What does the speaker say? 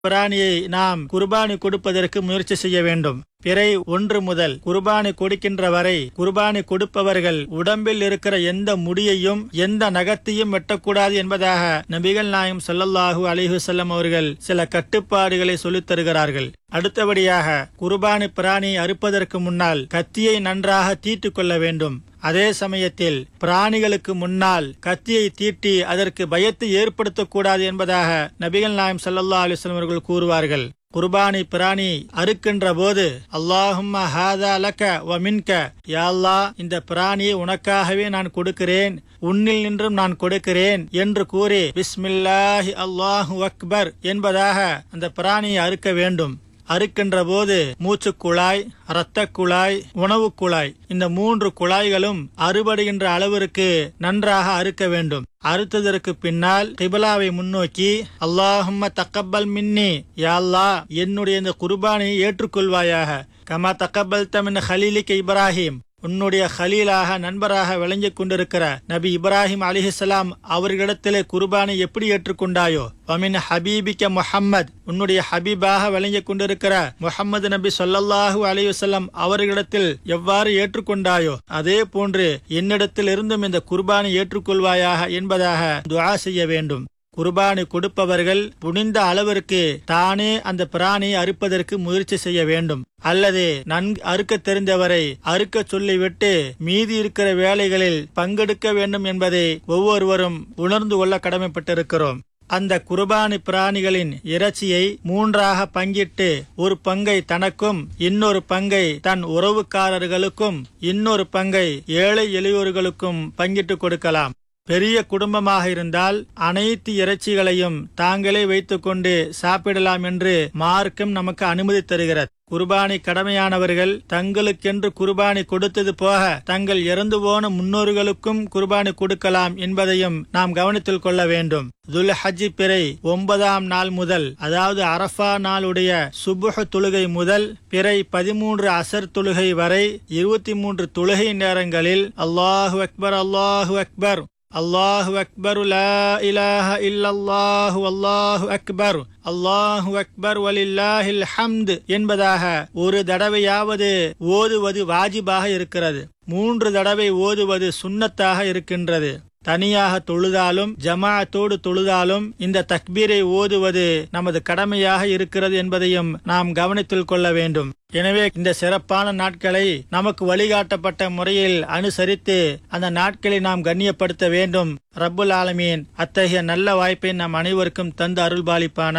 பிராணியை நாம் குர்பானி கொடுப்பதற்கு முயற்சி செய்ய வேண்டும் பிறை ஒன்று முதல் குர்பானி கொடுக்கின்ற வரை குர்பானி கொடுப்பவர்கள் உடம்பில் இருக்கிற எந்த முடியையும் எந்த நகத்தையும் வெட்டக்கூடாது என்பதாக நபிகள் நாயம் ஸல்லல்லாஹு அலைஹி வஸல்லம் அவர்கள் சில கட்டுப்பாடுகளை சொல்லித் தருகிறார்கள் அடுத்தபடியாக குர்பானி பிராணி அறுப்பதற்கு முன்னால் கத்தியை நன்றாக தீட்டுக் கொள்ள வேண்டும் அதே சமயத்தில் பிராணிகளுக்கு முன்னால் கத்தியை தீட்டி அதற்கு பயத்தை ஏற்படுத்தக்கூடாது என்பதாக நபிகள் நாயம் ஸல்லல்லாஹு அலைஹி வஸல்லம் அவர்கள் கூறுவார்கள் குர்பானி பிராணி அறுக்கின்ற போது அல்லாஹும்ம ஹாதா லக்க வ மின்க யா அல்லாஹ் இந்த பிராணியை உனக்காகவே நான் கொடுக்கிறேன் உன்னில் நின்றும் நான் கொடுக்கிறேன் என்று கூறி பிஸ்மில்லாஹி அல்லாஹு அக்பர் என்பதாக அந்த பிராணியை அறுக்க வேண்டும் அறுக்கின்ற போது மூச்சு குழாய் இரத்த குழாய் உணவு குழாய் இந்த மூன்று குழாய்களும் அறுபடுகின்ற அளவிற்கு நன்றாக அறுக்க வேண்டும் அறுத்ததற்கு பின்னால் கிபிலாவை முன்னோக்கி அல்லாஹும்ம தக்கப்பல் மின்னி யா அல்லாஹ் என்னுடைய இந்த குர்பானியை ஏற்றுக்கொள்வாயாக கமா தக்கபல் தமின் ஹலீலிக்கு இப்ராஹிம் உன்னுடைய ஹலீலாக நண்பராக விளங்கிக் கொண்டிருக்கிற நபி இப்ராஹிம் அலிஹிசலாம் அவர்களிடத்திலே குர்பானை எப்படி ஏற்றுக்கொண்டாயோ வமின் ஹபீபிக்க முஹம்மத் உன்னுடைய ஹபீபாக விளங்கிக் கொண்டிருக்கிற முஹம்மது நபி சொல்லல்லாஹு அலி வசல்லம் அவர்களிடத்தில் எவ்வாறு ஏற்றுக்கொண்டாயோ அதே போன்று என்னிடத்தில் இருந்தும் இந்த குர்பானை ஏற்றுக்கொள்வாயாக என்பதாக துஆ செய்ய வேண்டும் குர்பானி கொடுப்பவர்கள் புனிந்த அளவிற்கு தானே அந்த பிராணியை அறுப்பதற்கு முயற்சி செய்ய வேண்டும் அல்லது நன்கு அறுக்க தெரிந்தவரை அறுக்க சொல்லிவிட்டு மீதி இருக்கிற வேலைகளில் பங்கெடுக்க வேண்டும் என்பதை ஒவ்வொருவரும் உணர்ந்து கொள்ள கடமைப்பட்டிருக்கிறோம் அந்த குர்பானி பிராணிகளின் இறைச்சியை மூன்றாக பங்கிட்டு ஒரு பங்கை தனக்கும் இன்னொரு பங்கை தன் உறவுக்காரர்களுக்கும் இன்னொரு பங்கை ஏழை எளியோர்களுக்கும் பங்கிட்டு கொடுக்கலாம் பெரிய குடும்பமாக இருந்தால் அனைத்து இறைச்சிகளையும் தாங்களே வைத்துக்கொண்டு சாப்பிடலாம் என்று மார்க்கம் நமக்கு அனுமதி தருகிறது குர்பானி கடமையானவர்கள் தங்களுக்கென்று குர்பானி கொடுத்தது போக தங்கள் இறந்து போன முன்னோர்களுக்கும் குர்பானி கொடுக்கலாம் என்பதையும் நாம் கவனத்தில் கொள்ள வேண்டும் துல் ஹஜ்ஜி பிறை ஒன்பதாம் நாள் முதல் அதாவது அரஃபா நாளுடைய சுபுஹ தொழுகை முதல் பிறை பதிமூன்று அசர் தொழுகை வரை இருபத்தி மூன்று தொழுகை நேரங்களில் அல்லாஹு அக்பர் அல்லாஹு அக்பர் அல்லாஹு அக்பர் லா இலாஹ இல்லல்லாஹு அல்லாஹு அக்பர் அல்லாஹு அக்பர் வலில்லாஹில் ஹம்து என்பதாக ஒரு தடவையாவது ஓதுவது வாஜிபாக இருக்கிறது மூன்று தடவை ஓதுவது சுன்னத்தாக இருக்கின்றது தனியாக தொழுதாலும் ஜமாஅத்தோடு தொழுதாலும் இந்த தக்பீரை ஓதுவது நமது கடமையாக இருக்கிறது என்பதையும் நாம் கவனத்தில் கொள்ள வேண்டும் எனவே இந்த சிறப்பான நாட்களை நமக்கு வழிகாட்டப்பட்ட முறையில் அனுசரித்து அந்த நாட்களை நாம் கண்ணியப்படுத்த வேண்டும் ரப்புல் ஆலமீன் அத்தகைய நல்ல வாய்ப்பை நம் அனைவருக்கும் தந்து அருள்பாலிப்பான